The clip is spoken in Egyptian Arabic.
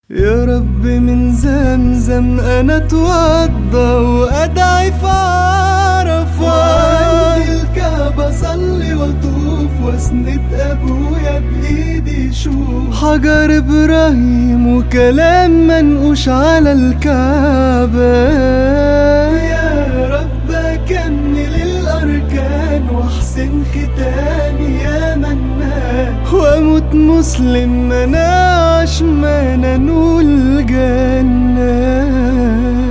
يا رب من زمزم انا اتوضى وادعي في عرفات وعند الكعبة صلي واطوف واسند ابويا بايدي شوف حجر ابراهيم وكلام منقوش على الكعبة يا رب اكمل الاركان واحسن ختامي يا منان واموت مسلم مناعش ما ننول جنة